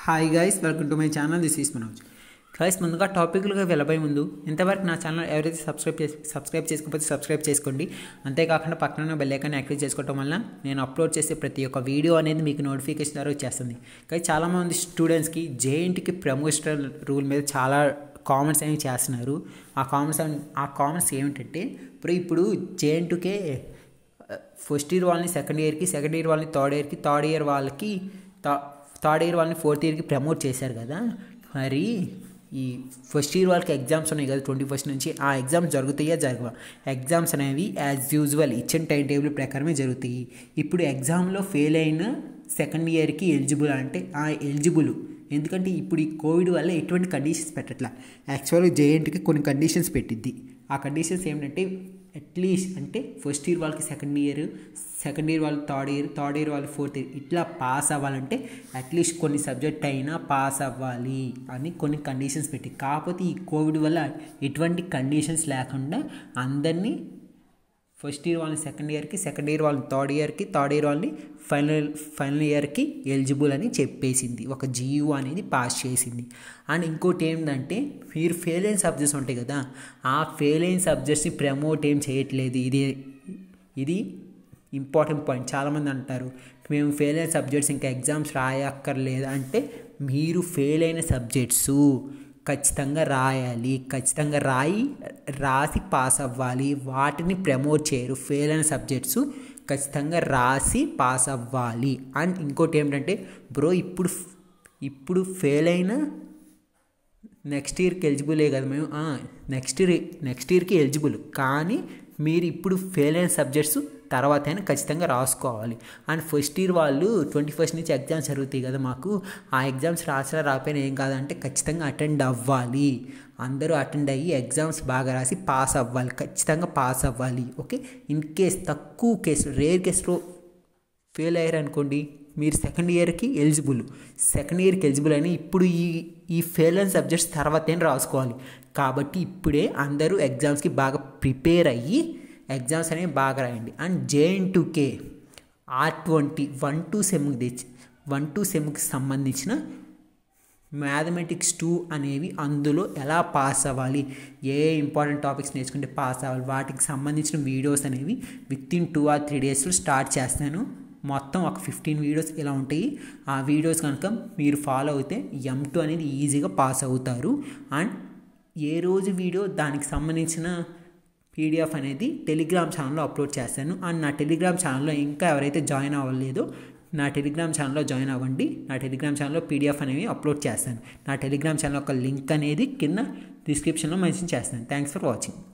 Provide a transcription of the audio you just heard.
hi guys welcome to my channel this is Manoj guys ముందుగా టాపిక్లుగా వెళ్ళబోయే ముందు ఇంతవరకు నా ఛానల్ ఎవరైతే సబ్స్క్రైబ్ చేసి సబ్స్క్రైబ్ చేసుకోకపోతే సబ్స్క్రైబ్ చేసుకోండి అంతేకాకుండా పక్కన బెల్ ఐకాన్ యాక్టివ్ చేసుకోవడం వల్ల నేను అప్లోడ్ చేసే ప్రతి ఒక్క వీడియో అనేది మీకు నోటిఫికేషన్ ద్వారా వచ్చేస్తుంది కానీ చాలామంది స్టూడెంట్స్కి జేఎన్టీకి ప్రమోషనల్ రూల్ మీద చాలా కామెంట్స్ అనేవి చేస్తున్నారు ఆ కామెంట్స్ ఆ కామెంట్స్ ఏమిటంటే ఇప్పుడు ఇప్పుడు జేఎన్టీకే ఫస్ట్ ఇయర్ వాళ్ళని సెకండ్ ఇయర్కి సెకండ్ ఇయర్ వాళ్ళని థర్డ్ ఇయర్కి థర్డ్ ఇయర్ వాళ్ళకి థర్డ్ ఇయర్ వాళ్ళని ఫోర్త్ ఇయర్కి ప్రమోట్ చేశారు కదా మరి ఈ ఫస్ట్ ఇయర్ వాళ్ళకి ఎగ్జామ్స్ ఉన్నాయి కదా ట్వంటీ ఫస్ట్ నుంచి ఆ ఎగ్జామ్స్ జరుగుతాయా జరగవా ఎగ్జామ్స్ అనేవి యాజ్ యూజువల్ ఇచ్చిన టైం టేబుల్ ప్రకారమే జరుగుతాయి ఇప్పుడు ఎగ్జామ్లో ఫెయిల్ అయిన సెకండ్ ఇయర్కి ఎలిజిబుల్ అంటే ఆ ఎలిజిబుల్ ఎందుకంటే ఇప్పుడు ఈ కోవిడ్ వల్ల ఎటువంటి కండిషన్స్ పెట్టట్లా యాక్చువల్గా జేఎన్టీకి కొన్ని కండిషన్స్ పెట్టిద్ది ఆ కండిషన్స్ ఏమిటంటే అట్లీస్ట్ అంటే ఫస్ట్ ఇయర్ వాళ్ళకి సెకండ్ ఇయర్ సెకండ్ ఇయర్ వాళ్ళు థర్డ్ ఇయర్ థర్డ్ ఇయర్ వాళ్ళు ఫోర్త్ ఇయర్ ఇట్లా పాస్ అవ్వాలంటే అట్లీస్ట్ కొన్ని సబ్జెక్ట్ అయినా పాస్ అవ్వాలి అని కొన్ని కండిషన్స్ పెట్టి కాకపోతే ఈ కోవిడ్ వల్ల ఎటువంటి కండిషన్స్ లేకుండా అందరినీ ఫస్ట్ ఇయర్ వాళ్ళని సెకండ్ ఇయర్కి సెకండ్ ఇయర్ వాళ్ళని థర్డ్ ఇయర్కి థర్డ్ ఇయర్ వాళ్ళని ఫైనల్ ఫైనల్ ఇయర్కి ఎలిజిబుల్ అని చెప్పేసింది ఒక జియు అనేది పాస్ చేసింది అండ్ ఇంకోటి ఏంటంటే మీరు ఫెయిల్ అయిన సబ్జెక్ట్స్ ఉంటాయి కదా ఆ ఫెయిల్ అయిన సబ్జెక్ట్స్ని ప్రమోట్ ఏం చేయట్లేదు ఇది ఇది ఇంపార్టెంట్ పాయింట్ చాలామంది అంటారు మేము ఫెయిల్ అయిన సబ్జెక్ట్స్ ఇంకా ఎగ్జామ్స్ రాయక్కర్లేదు అంటే మీరు ఫెయిల్ అయిన సబ్జెక్ట్స్ ఖచ్చితంగా రాయాలి ఖచ్చితంగా రాయి రాసి పాస్ అవ్వాలి వాటిని ప్రమోట్ చేయరు ఫెయిల్ అయిన సబ్జెక్ట్స్ ఖచ్చితంగా రాసి పాస్ అవ్వాలి అండ్ ఇంకోటి ఏమిటంటే బ్రో ఇప్పుడు ఇప్పుడు ఫెయిల్ అయిన నెక్స్ట్ ఇయర్కి ఎలిజిబులే కదా మేము నెక్స్ట్ ఇయర్ నెక్స్ట్ ఇయర్కి ఎలిజిబుల్ కానీ మీరు ఇప్పుడు ఫెయిల్ అయిన సబ్జెక్ట్స్ తర్వాత అయినా ఖచ్చితంగా రాసుకోవాలి అండ్ ఫస్ట్ ఇయర్ వాళ్ళు ట్వంటీ ఫస్ట్ నుంచి ఎగ్జామ్స్ జరుగుతాయి కదా మాకు ఆ ఎగ్జామ్స్ రాసినా రాకపోయినా ఏం కాదంటే ఖచ్చితంగా అటెండ్ అవ్వాలి అందరూ అటెండ్ అయ్యి ఎగ్జామ్స్ బాగా రాసి పాస్ అవ్వాలి ఖచ్చితంగా పాస్ అవ్వాలి ఓకే ఇన్ కేస్ తక్కువ కేసు రేర్ కేసులో ఫెయిల్ అయ్యారు అనుకోండి మీరు సెకండ్ ఇయర్కి ఎలిజిబుల్ సెకండ్ ఇయర్కి ఎలిజిబుల్ అయినా ఇప్పుడు ఈ ఈ ఫెయిల్ అయిన సబ్జెక్ట్స్ తర్వాత రాసుకోవాలి కాబట్టి ఇప్పుడే అందరూ ఎగ్జామ్స్కి బాగా ప్రిపేర్ అయ్యి ఎగ్జామ్స్ అనేవి బాగా రాయండి and JN TU K R twenty one two సెమ్కి తెచ్చి వన్ టూ సెమ్కి సంబంధించిన మ్యాథమెటిక్స్ టూ అనేవి అందులో ఎలా పాస్ అవ్వాలి ఏ ఇంపార్టెంట్ టాపిక్స్ నేర్చుకుంటే పాస్ అవ్వాలి వాటికి సంబంధించిన వీడియోస్ అనేవి within two or three డేస్లో స్టార్ట్ చేస్తాను మొత్తం ఒక ఫిఫ్టీన్ వీడియోస్ ఇలా ఉంటాయి ఆ వీడియోస్ కనుక మీరు ఫాలో అయితే ఎం టూ అనేది ఈజీగా పాస్ అవుతారు అండ్ ఏ రోజు వీడియో దానికి సంబంధించిన పీడిఎఫ్ అనేది టెలిగ్రామ్ ఛానల్లో అప్లోడ్ చేస్తాను అండ్ నా టెలిగ్రామ్ ఛానల్లో ఇంకా ఎవరైతే జాయిన్ అవ్వలేదో నా టెలిగ్రామ్ ఛానల్లో జాయిన్ అవ్వండి నా టెలిగ్రామ్ ఛానల్లో పీడిఎఫ్ అనేవి అప్లోడ్ చేస్తాను నా టెలిగ్రామ్ ఛానల్ యొక్క లింక్ అనేది కింద డిస్క్రిప్షన్లో మెన్షన్ చేస్తాను థ్యాంక్స్ ఫర్ వాచింగ్